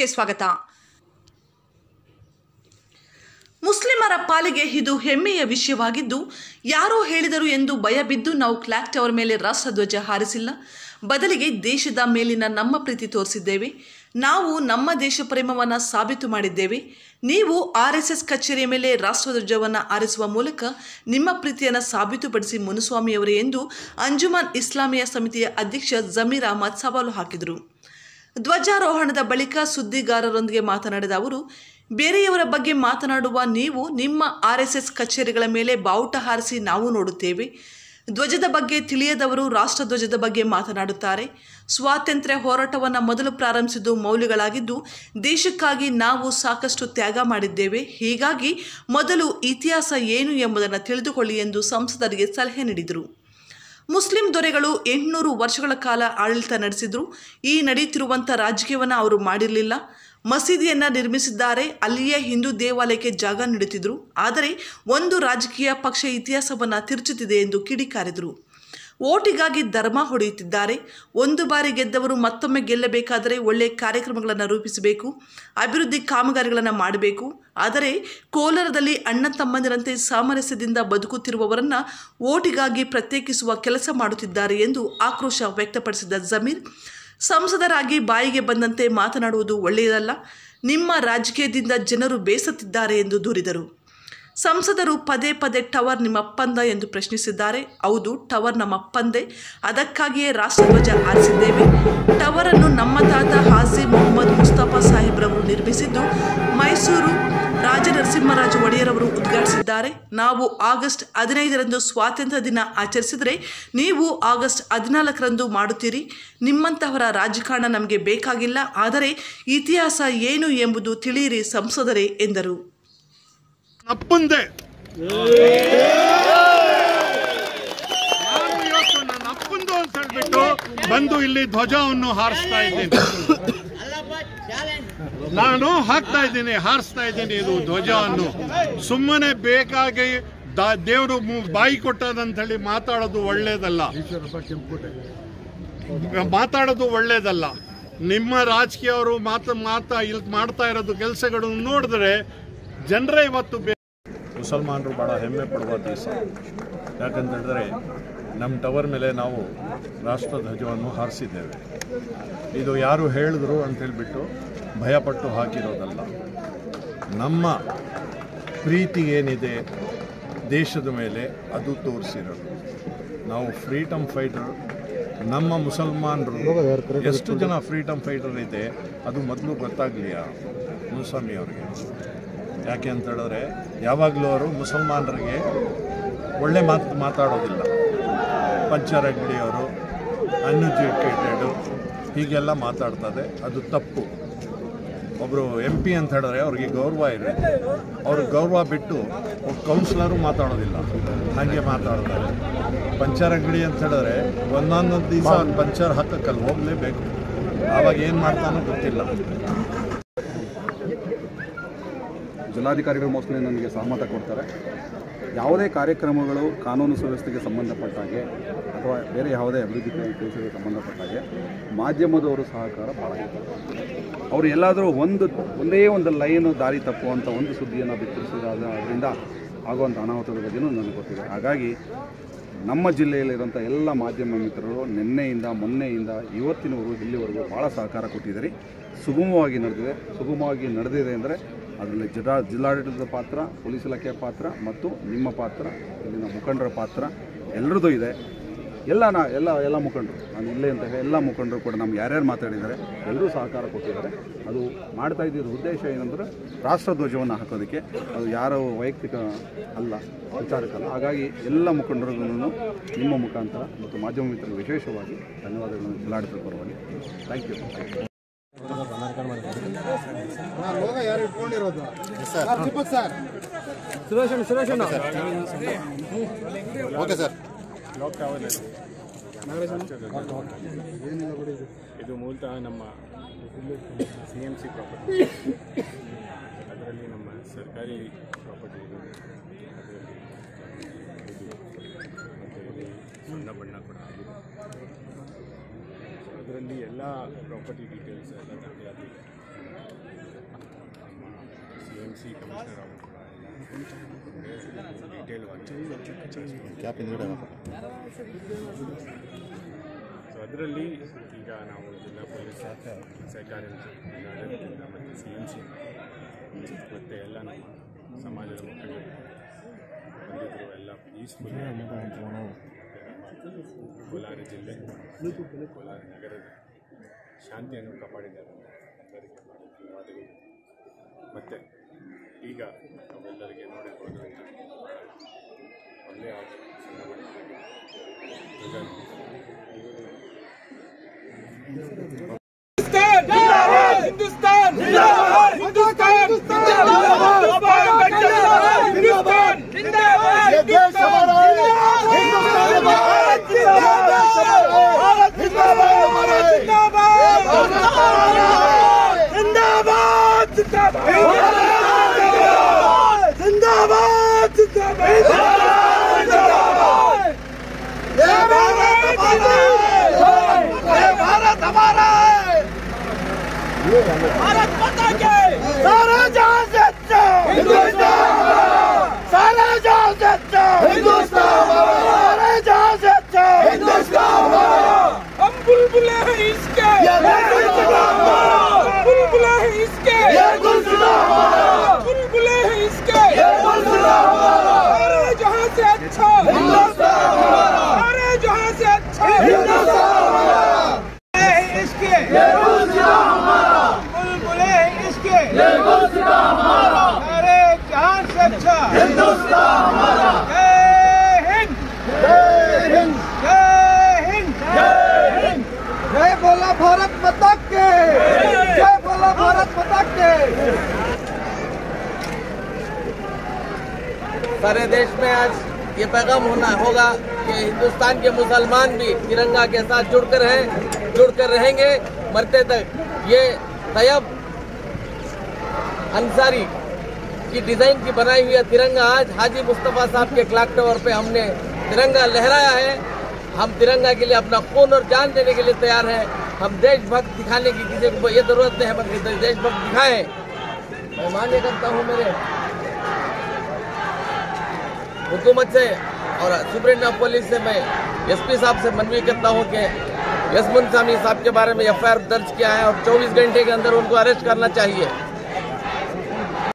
ನ್ಯೂಸ್ಗೆ ಸ್ವಾಗತ ಮುಸ್ಲಿಮರ ಪಾಲಿಗೆ ಇದು ಹೆಮ್ಮೆಯ ವಿಷಯವಾಗಿದ್ದು ಯಾರೋ ಹೇಳಿದರು ಎಂದು ಭಯಬಿದ್ದು ನಾವು ಕ್ಲಾಕ್ ಟವರ್ ಮೇಲೆ ರಾಷ್ಟ್ರಧ್ವಜ ಹಾರಿಸಿಲ್ಲ ಬದಲಿಗೆ ದೇಶದ ಮೇಲಿನ ನಮ್ಮ ಪ್ರೀತಿ ತೋರಿಸಿದ್ದೇವೆ ನಾವು ನಮ್ಮ ದೇಶ ಪ್ರೇಮವನ್ನು ಸಾಬೀತು ಮಾಡಿದ್ದೇವೆ ನೀವು ಆರ್ ಎಸ್ ಎಸ್ ಕಚೇರಿಯ ಮೇಲೆ ರಾಷ್ಟ್ರಧ್ವಜವನ್ನು ಆರಿಸುವ ಮೂಲಕ ನಿಮ್ಮ ಪ್ರೀತಿಯನ್ನು ಸಾಬೀತುಪಡಿಸಿ ಮುನುಸ್ವಾಮಿಯವರೇ ಎಂದು ಅಂಜುಮನ್ ಇಸ್ಲಾಮಿಯಾ ಸಮಿತಿಯ ಅಧ್ಯಕ್ಷ ಜಮೀರ್ ಅಹಮದ್ ಸವಾಲು ಹಾಕಿದರು ಧ್ವಜಾರೋಹಣದ ಬಳಿಕ ಸುದ್ದಿಗಾರರೊಂದಿಗೆ ಮಾತನಾಡಿದ ಅವರು ಬೇರೆಯವರ ಬಗ್ಗೆ ಮಾತನಾಡುವ ನೀವು ನಿಮ್ಮ ಆರ್ ಎಸ್ ಎಸ್ ಕಚೇರಿಗಳ ಮೇಲೆ ಬಾವುಟ ಹಾರಿಸಿ ನಾವು ನೋಡುತ್ತೇವೆ ಧ್ವಜದ ಬಗ್ಗೆ ತಿಳಿಯದವರು ರಾಷ್ಟ್ರಧ್ವಜದ ಬಗ್ಗೆ ಮಾತನಾಡುತ್ತಾರೆ ಸ್ವಾತಂತ್ರ್ಯ ಹೋರಾಟವನ್ನು ಮೊದಲು ಪ್ರಾರಂಭಿಸಿದ್ದು ಮೌಲ್ಯಗಳಾಗಿದ್ದು ದೇಶಕ್ಕಾಗಿ ನಾವು ಸಾಕಷ್ಟು ತ್ಯಾಗ ಮಾಡಿದ್ದೇವೆ ಹೀಗಾಗಿ ಮೊದಲು ಇತಿಹಾಸ ಏನು ಎಂಬುದನ್ನು ತಿಳಿದುಕೊಳ್ಳಿ ಎಂದು ಸಂಸದರಿಗೆ ಸಲಹೆ ನೀಡಿದರು ಮುಸ್ಲಿಂ ದೊರೆಗಳು ಎಂಟುನೂರು ವರ್ಷಗಳ ಕಾಲ ಆಡಳಿತ ನಡೆಸಿದ್ರು ಈ ನಡೆಯುತ್ತಿರುವಂಥ ರಾಜಕೀಯವನ್ನು ಅವರು ಮಾಡಿರಲಿಲ್ಲ ಮಸೀದಿಯನ್ನು ನಿರ್ಮಿಸಿದ್ದಾರೆ ಅಲ್ಲಿಯೇ ಹಿಂದೂ ದೇವಾಲಯಕ್ಕೆ ಜಾಗ ನೀಡುತ್ತಿದ್ದರು ಆದರೆ ಒಂದು ರಾಜಕೀಯ ಪಕ್ಷ ಇತಿಹಾಸವನ್ನು ತಿರುಚುತ್ತಿದೆ ಎಂದು ಕಿಡಿಕಾರಿದರು ಓಟಿಗಾಗಿ ಧರ್ಮ ಹೊಡೆಯುತ್ತಿದ್ದಾರೆ ಒಂದು ಬಾರಿ ಗೆದ್ದವರು ಮತ್ತೊಮ್ಮೆ ಗೆಲ್ಲಬೇಕಾದರೆ ಒಳ್ಳೆಯ ಕಾರ್ಯಕ್ರಮಗಳನ್ನು ರೂಪಿಸಬೇಕು ಅಭಿವೃದ್ಧಿ ಕಾಮಗಾರಿಗಳನ್ನು ಮಾಡಬೇಕು ಆದರೆ ಕೋಲಾರದಲ್ಲಿ ಅಣ್ಣ ತಮ್ಮಂದಿರಂತೆ ಸಾಮರಸ್ಯದಿಂದ ಬದುಕುತ್ತಿರುವವರನ್ನು ಓಟಿಗಾಗಿ ಪ್ರತ್ಯೇಕಿಸುವ ಕೆಲಸ ಮಾಡುತ್ತಿದ್ದಾರೆ ಎಂದು ಆಕ್ರೋಶ ವ್ಯಕ್ತಪಡಿಸಿದ ಜಮೀರ್ ಸಂಸದರಾಗಿ ಬಾಯಿಗೆ ಬಂದಂತೆ ಮಾತನಾಡುವುದು ಒಳ್ಳೆಯದಲ್ಲ ನಿಮ್ಮ ರಾಜಕೀಯದಿಂದ ಜನರು ಬೇಸತ್ತಿದ್ದಾರೆ ಎಂದು ದೂರಿದರು ಸಂಸದರು ಪದೇ ಪದೇ ಟವರ್ ನಿಮ್ಮಪ್ಪಂದ ಎಂದು ಪ್ರಶ್ನಿಸಿದ್ದಾರೆ ಹೌದು ಟವರ್ ನಮ್ಮಪ್ಪಂದೆ ಅದಕ್ಕಾಗಿಯೇ ರಾಷ್ಟ್ರಧ್ವಜ ಆರಿಸಿದ್ದೇವೆ ಟವರನ್ನು ನಮ್ಮ ತಾತ ಹಾಜಿ ಮೊಹಮ್ಮದ್ ಮುಸ್ತಫಾ ಸಾಹಿಬ್ರವರು ನಿರ್ಮಿಸಿದ್ದು ಮೈಸೂರು ರಾಜ ನರಸಿಂಹರಾಜ ಒಡೆಯರವರು ಉದ್ಘಾಟಿಸಿದ್ದಾರೆ ನಾವು ಆಗಸ್ಟ್ ಹದಿನೈದರಂದು ಸ್ವಾತಂತ್ರ್ಯ ದಿನ ಆಚರಿಸಿದರೆ ನೀವು ಆಗಸ್ಟ್ ಹದಿನಾಲ್ಕರಂದು ಮಾಡುತ್ತೀರಿ ನಿಮ್ಮಂತಹವರ ರಾಜಕಾರಣ ನಮಗೆ ಬೇಕಾಗಿಲ್ಲ ಆದರೆ ಇತಿಹಾಸ ಏನು ಎಂಬುದು ತಿಳಿಯಿರಿ ಸಂಸದರೇ ಎಂದರು ಅಪ್ಪಂದೆ ನಾನು ಇವತ್ತು ನನ್ನ ಅಪ್ಪಂದು ಅಂತ ಹೇಳ್ಬಿಟ್ಟು ಬಂದು ಇಲ್ಲಿ ಧ್ವಜವನ್ನು ಹಾರಿಸ್ತಾ ಇದ್ದೀನಿ ನಾನು ಹಾಕ್ತಾ ಇದ್ದೀನಿ ಹಾರಿಸ್ತಾ ಇದ್ದೀನಿ ಇದು ಧ್ವಜವನ್ನು ಸುಮ್ಮನೆ ಬೇಕಾಗಿ ದ- ದೇವರು ಮು- ಬಾಯಿ ಕೊಟ್ಟದಂತ ಹೇಳಿ ಮಾತಾಡೋದು ಒಳ್ಳೇದಲ್ಲ ಮಾತಾಡೋದು ಒಳ್ಳೇದಲ್ಲ ನಿಮ್ಮ ರಾಜಕೀಯವರು ಮಾತ ಮಾತಾ ಇಲ್ಲಿ ಮಾಡ್ತಾ ಇರೋದು ಕೆಲಸಗಳನ್ನು ನೋಡಿದ್ರೆ ಜನರೇ ಇವತ್ತು ಬೇ- ಮುಸಲ್ಮಾನರು ಭಾಳ ಹೆಮ್ಮೆ ಪಡುವ ದಿವಸ ಯಾಕಂತ ಹೇಳಿದ್ರೆ ನಮ್ಮ ಟವರ್ ಮೇಲೆ ನಾವು ರಾಷ್ಟ್ರಧ್ವಜವನ್ನು ಹಾರಿಸಿದ್ದೇವೆ ಇದು ಯಾರು ಹೇಳಿದ್ರು ಅಂತೇಳ್ಬಿಟ್ಟು ಭಯಪಟ್ಟು ಹಾಕಿರೋದಲ್ಲ ನಮ್ಮ ಪ್ರೀತಿ ಏನಿದೆ ದೇಶದ ಮೇಲೆ ಅದು ತೋರಿಸಿರೋದು ನಾವು ಫ್ರೀಡಮ್ ಫೈಟರ್ ನಮ್ಮ ಮುಸಲ್ಮಾನರು ಎಷ್ಟು ಜನ ಫ್ರೀಡಮ್ ಫೈಟರ್ ಇದೆ ಅದು ಮೊದಲು ಗೊತ್ತಾಗಲಿಯಾ ಮುನ್ಸ್ವಾಮಿ ಅವರಿಗೆ ಯಾಕೆ ಅಂತ ಹೇಳಿದ್ರೆ ಯಾವಾಗಲೂ ಅವರು ಮುಸಲ್ಮಾನರಿಗೆ ಒಳ್ಳೆ ಮಾತು ಮಾತಾಡೋದಿಲ್ಲ ಪಂಚರಗಡಿ ಅವರು ಅನ್ಎಜುಕೇಟೆಡು ಹೀಗೆಲ್ಲ ಮಾತಾಡ್ತದೆ ಅದು ತಪ್ಪು ಒಬ್ಬರು ಎಂ ಪಿ ಅಂತ ಹೇಳಿದ್ರೆ ಅವ್ರಿಗೆ ಗೌರವ ಇರುತ್ತೆ ಅವರು ಗೌರವ ಬಿಟ್ಟು ಒಬ್ಬ ಕೌನ್ಸಿಲರು ಮಾತಾಡೋದಿಲ್ಲ ಹಾಗೆ ಮಾತಾಡ್ತಾರೆ ಪಂಚರ್ ಅಂಗಡಿ ಅಂತ ಹೇಳಿದ್ರೆ ಒಂದೊಂದು ದಿವಸ ಪಂಚರ್ ಹಾಕಕ್ಕಲ್ಲಿ ಹೋಗಲೇಬೇಕು ಆವಾಗ ಏನು ಮಾಡ್ತಾನೋ ಗೊತ್ತಿಲ್ಲ ಜಿಲ್ಲಾಧಿಕಾರಿಗಳು ಮೋಸ್ಟ್ಲಿ ನನಗೆ ಸಹಮತ ಕೊಡ್ತಾರೆ ಯಾವುದೇ ಕಾರ್ಯಕ್ರಮಗಳು ಕಾನೂನು ಸುವ್ಯವಸ್ಥೆಗೆ ಸಂಬಂಧಪಟ್ಟ ಹಾಗೆ ಅಥವಾ ಬೇರೆ ಯಾವುದೇ ಅಭಿವೃದ್ಧಿ ಕೆಲಸಕ್ಕೆ ಸಂಬಂಧಪಟ್ಟ ಹಾಗೆ ಮಾಧ್ಯಮದವರು ಸಹಕಾರ ಭಾಳ ಇದೆ ಅವರು ಎಲ್ಲಾದರೂ ಒಂದು ಒಂದೇ ಒಂದು ಲೈನು ದಾರಿ ತಪ್ಪುವಂಥ ಒಂದು ಸುದ್ದಿಯನ್ನು ಬಿತ್ತರಿಸಿದಾಗ ಅದರಿಂದ ಆಗುವಂಥ ಅನಾಹುತದ ಬಗ್ಗೆಯೂ ನನಗೆ ಗೊತ್ತಿದೆ ಹಾಗಾಗಿ ನಮ್ಮ ಜಿಲ್ಲೆಯಲ್ಲಿರುವಂಥ ಎಲ್ಲ ಮಾಧ್ಯಮ ಮಿತ್ರರು ನಿನ್ನೆಯಿಂದ ಮೊನ್ನೆಯಿಂದ ಇವತ್ತಿನವರೆಗೂ ಇಲ್ಲಿವರೆಗೂ ಭಾಳ ಸಹಕಾರ ಕೊಟ್ಟಿದ್ದಾರೆ ಸುಗಮವಾಗಿ ನಡೆದಿದೆ ಸುಗಮವಾಗಿ ನಡೆದಿದೆ ಅಂದರೆ ಅದರಲ್ಲಿ ಜಿಲ್ಲಾ ಜಿಲ್ಲಾಡಳಿತದ ಪಾತ್ರ ಪೊಲೀಸ್ ಇಲಾಖೆಯ ಪಾತ್ರ ಮತ್ತು ನಿಮ್ಮ ಪಾತ್ರ ಇಲ್ಲಿನ ಮುಖಂಡರ ಪಾತ್ರ ಎಲ್ಲರದ್ದು ಇದೆ ಎಲ್ಲ ನಾ ಎಲ್ಲ ಎಲ್ಲ ಮುಖಂಡರು ನಾನು ಇಲ್ಲೇ ಅಂತ ಹೇಳಿ ಎಲ್ಲ ಮುಖಂಡರು ಕೂಡ ನಮ್ಗೆ ಯಾರ್ಯಾರು ಮಾತಾಡಿದ್ದಾರೆ ಎಲ್ಲರೂ ಸಹಕಾರ ಕೊಟ್ಟಿದ್ದಾರೆ ಅದು ಮಾಡ್ತಾ ಇದ್ದಿದ್ದ ಉದ್ದೇಶ ಏನಂದ್ರೆ ರಾಷ್ಟ್ರಧ್ವಜವನ್ನು ಹಾಕೋದಕ್ಕೆ ಅದು ಯಾರೋ ವೈಯಕ್ತಿಕ ಅಲ್ಲ ವಿಚಾರಕ್ಕಲ್ಲ ಹಾಗಾಗಿ ಎಲ್ಲ ಮುಖಂಡರಿಗೂ ನಿಮ್ಮ ಮುಖಾಂತರ ಮತ್ತು ಮಾಧ್ಯಮ ಮಿತ್ರರು ವಿಶೇಷವಾಗಿ ಧನ್ಯವಾದಗಳನ್ನು ಜಿಲ್ಲಾಡಳಿತದ ಪರವಾಗಿ ಥ್ಯಾಂಕ್ ಯು ಇದು ಮೂಲತಃ ನಮ್ಮ ಸಿ ಎಮ್ ಸಿ ಪ್ರಾಪರ್ಟಿ ಅದರಲ್ಲಿ ನಮ್ಮ ಸರ್ಕಾರಿ ಪ್ರಾಪರ್ಟಿ ಇದೆ ಅದರಲ್ಲಿ ಇದು ಮತ್ತು ಇಲ್ಲಿ ಬಣ್ಣ ಬಣ್ಣ ಕೂಡ ಆಗಿದೆ ಅದರಲ್ಲಿ ಎಲ್ಲ ಪ್ರಾಪರ್ಟಿ ಡೀಟೇಲ್ಸ್ ಎಲ್ಲ ದಾಖಲಾತಿ ಇದೆ ಸಿ ಎಮ್ ಸಿ ಕಮಿಷನರ್ ಅವರು ಡೀಟೇಲ್ ಸೊ ಅದರಲ್ಲಿ ಈಗ ನಾವು ಜಿಲ್ಲಾ ಪೊಲೀಸ್ ಸಹಕಾರಿ ಆಡಳಿತದಿಂದ ಮತ್ತು ಸಿ ಎಮ್ ಸಿ ಮತ್ತು ಎಲ್ಲ ನಮ್ಮ ಸಮಾಜದ ಮುಖಂಡರು ಬಂದಿದ್ದರು ಎಲ್ಲ ಪೀಸ್ಫುಲ್ ಕೋಲಾರ ಜಿಲ್ಲೆ ಕೋಲಾರ ನಗರದ ಶಾಂತಿಯನ್ನು ಕಾಪಾಡಿದ್ದಾರೆ ಎಲ್ಲರಿಗೆ ಧನ್ಯವಾದಗಳು ಮತ್ತು ಈಗ ನಾವೆಲ್ಲರಿಗೆ ನೋಡಿರ್ಬೋದು ಒಳ್ಳೆಯ ಸಣ್ಣ ಮಕ್ಕಳಿಗೆ ಧ್ವಜ हिंदुस्तान जिंदाबाद हिंदुस्तान जिंदाबाद हिंदुस्तान जिंदाबाद ये देश हमारा है हिंदुस्तान भारत जिंदाबाद हमारा है जिंदाबाद जिंदाबाद जिंदाबाद ये भारत हमारा है ये भारत हमारा है भारत माता के सारा जहां से अच्छा हिंदुस्तान सारा जहां से अच्छा हिंदुस्तान सारे जहां से अच्छा हिंदुस्तान हम बुलबुले हैं इसके ये गुलसिता हम बुलबुले हैं इसके ये गुलसिता बुलबुले हैं इसके ये गुलसिता सारे जहां से अच्छा हिंदुस्तान सारे जहां से अच्छा हिंदुस्तान है इसके ये गुलसिता बुलबुले हैं इसके ये गुलसिता सारे जहां से अच्छा हिंदुस्तान जय हिंद जय हिंद जय हिंद जय हिंद जय बोला भारत माता के जय बोला भारत माता के सारे देश में आज ये पैगाम होना होगा कि हिंदुस्तान के मुसलमान भी तिरंगा के साथ जुड़कर हैं जुड़कर रहेंगे मरते तक ये तैयब अंसारी की डिजाइन की बनाई हुई तिरंगा आज हाजी मुस्तफ़ा साहब के क्लाक टावर पे हमने तिरंगा लहराया है हम तिरंगा के लिए अपना खून और जान देने के लिए तैयार हैं हम देशभक्त दिखाने की किसी को ये जरूरत नहीं है बल्कि देशभक्त दिखाएं मैं मान्य करता हूँ मेरे हुकूमत से और सुप्रीम ऑफ पुलिस से मैं एसपी साहब से मनवी करता हूँ कि यशमुन सामी साहब के बारे में एफ दर्ज किया है और 24 घंटे के अंदर उनको अरेस्ट करना चाहिए